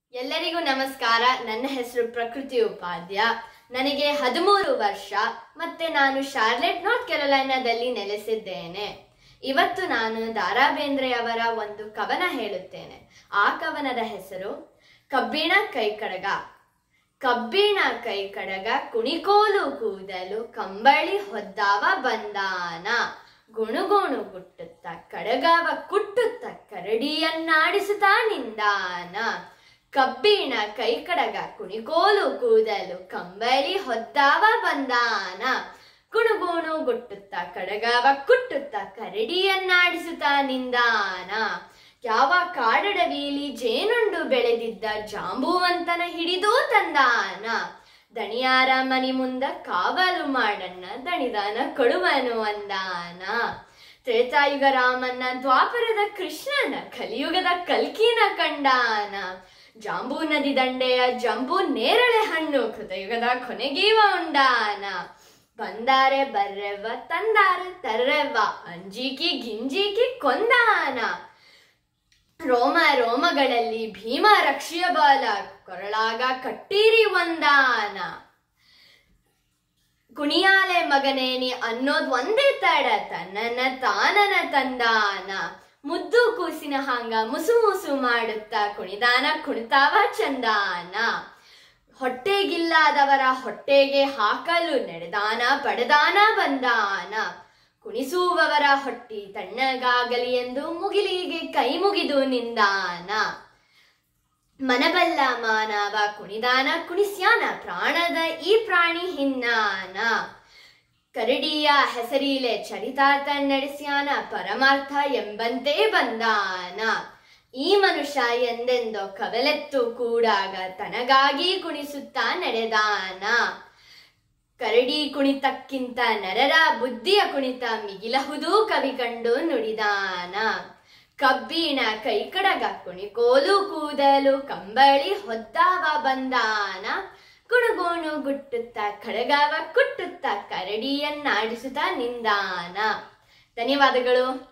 ಎಲ್ಲರಿಗೂ ನಮಸ್ಕಾರ ನನ್ನ ಹೆಸರು ಪ್ರಕೃತಿ ಉಪಾಧ್ಯ ನನಗೆ ಹದಿಮೂರು ವರ್ಷ ಮತ್ತೆ ನಾನು ಶಾರ್ಲೆಟ್ ನಾರ್ತ್ ಕೆರೊಲೈನಾದಲ್ಲಿ ನೆಲೆಸಿದ್ದೇನೆ ಇವತ್ತು ನಾನು ದಾರಾ ಬೇಂದ್ರೆಯವರ ಒಂದು ಕವನ ಹೇಳುತ್ತೇನೆ ಆ ಕವನದ ಹೆಸರು ಕಬ್ಬಿಣ ಕೈಕಡಗ ಕಬ್ಬಿಣ ಕೈಕಡಗ ಕುಣಿಕೋಲು ಕೂದಲು ಕಂಬಳಿ ಹೊದ್ದಾವ ಬಂದಾನ ಗುಣುಗುಣು ಗುಟ್ಟುತ್ತ ಕಡಗವ ಕುಟ್ಟುತ್ತ ಕರಡಿಯನ್ನಾಡಿಸುತ್ತಾ ನಿಂದಾನ ಕಬ್ಬಿಣ ಕೈಕಡಗ ಕುಣಿಕೋಲು ಕೂದಲು ಕಂಬಳಿ ಹೊದ್ದಾವ ಬಂದಾನ ಕುಣುಗುಣು ಗುಟ್ಟುತ್ತ ಕಡಗವ ಕುಟ್ಟುತ್ತ ಕರಡಿಯನ್ನಾಡಿಸುತ್ತಾ ನಿಂದಾನ ಯಾವ ಕಾಡಡವಿಲಿ ಜೇನುಂಡು ಬೆಳೆದಿದ್ದ ಜಾಂಬುವಂತನ ಹಿಡಿದು ತಂದಾನ ದಣಿಯಾರ ಮನಿ ಮುಂದ ಕಾವಲು ಮಾಡಣ್ಣ ದಣಿದಾನ ಕೊಡುವನು ಅಂದಾನ ತ್ರೇತಾಯುಗ ರಾಮನ್ನ ದ್ವಾಪರದ ಕೃಷ್ಣನ ಕಲಿಯುಗದ ಕಲ್ಕಿನ ಕಂಡಾನ ಜಾಂಬೂ ನದಿ ದಂಡೆಯ ಜಂಬೂ ನೇರಳೆ ಹಣ್ಣು ಕೃತಯುಗದ ಕೊನೆಗೀವ ಉಂಡಾನ ಬಂದಾರೆ ಬರ್ರೆವ್ವ ತಂದಾರೆ ತರ್ರೆವ್ವ ಅಂಜಿಕಿ ಗಿಂಜಿಕಿ ಕೊಂದಾನ ರೋಮ ರೋಮಗಳಲ್ಲಿ ಭೀಮ ರಕ್ಷಿಯ ಬಾಲ ಕೊರಳಾಗ ಕಟ್ಟೀರಿ ಒಂದಾನ ಕುಣಿಯಾಲೆ ಮಗನೇನಿ ಅನ್ನೋದ್ ಒಂದೇ ತಡ ತನ್ನನ್ನ ತಾನನ ತಂದಾನ ಮುದ್ದು ಕೂಸಿನ ಹಾಂಗ ಮುಸು ಮುಸು ಮಾಡುತ್ತಾ ಕುಣಿದಾನ ಕುಣಿತಾವ ಚಂದಾನ ಹೊಟ್ಟೆಗಿಲ್ಲದವರ ಹೊಟ್ಟೆಗೆ ಹಾಕಲು ನಡೆದಾನ ಪಡೆದಾನ ಬಂದಾನ ಕುಣಿಸುವವರ ಹೊಟ್ಟಿ ತಣ್ಣಗಾಗಲಿ ಎಂದು ಮುಗಿಲಿಗೆ ಕೈ ಮುಗಿದು ನಿಂದಾನ ಮನಬಲ್ಲ ಮಾನವ ಕುಣಿದಾನ ಕುಣಿಸ್ಯಾನ ಪ್ರಾಣದ ಈ ಪ್ರಾಣಿ ಹಿನ್ನಾನ ಕರಡಿಯ ಹೆಸರಿಲೆ ಚರಿತಾರ್ಥ ನಡೆಸ್ಯಾನ ಪರಮಾರ್ಥ ಎಂಬಂತೆ ಬಂದಾನ ಈ ಮನುಷ್ಯ ಎಂದೆಂದೋ ಕವಲೆತ್ತು ಕೂಡಾಗ ತನಗಾಗಿ ಕುಣಿಸುತ್ತಾ ನಡೆದಾನ ಕರಡಿ ಕುಣಿತಕ್ಕಿಂತ ನರರ ಬುದ್ಧಿಯ ಕುಣಿತ ಮಿಗಿಲಹುದು ಕವಿ ಕಂಡು ನುಡಿದಾನ ಕಬ್ಬಿಣ ಕೈಕಡಗ ಕುಣಿಕೋಲು ಕೂದಲು ಕಂಬಳಿ ಹೊದ್ದಾವ ಬಂದಾನ ಕುಣಗೋಣು ಗುಟ್ಟುತ್ತ ಕಡಗವ ಕುಟ್ಟುತ್ತ ಕರಡಿಯನ್ನಾಡಿಸುತ್ತಾ ನಿಂದಾನ ಧನ್ಯವಾದಗಳು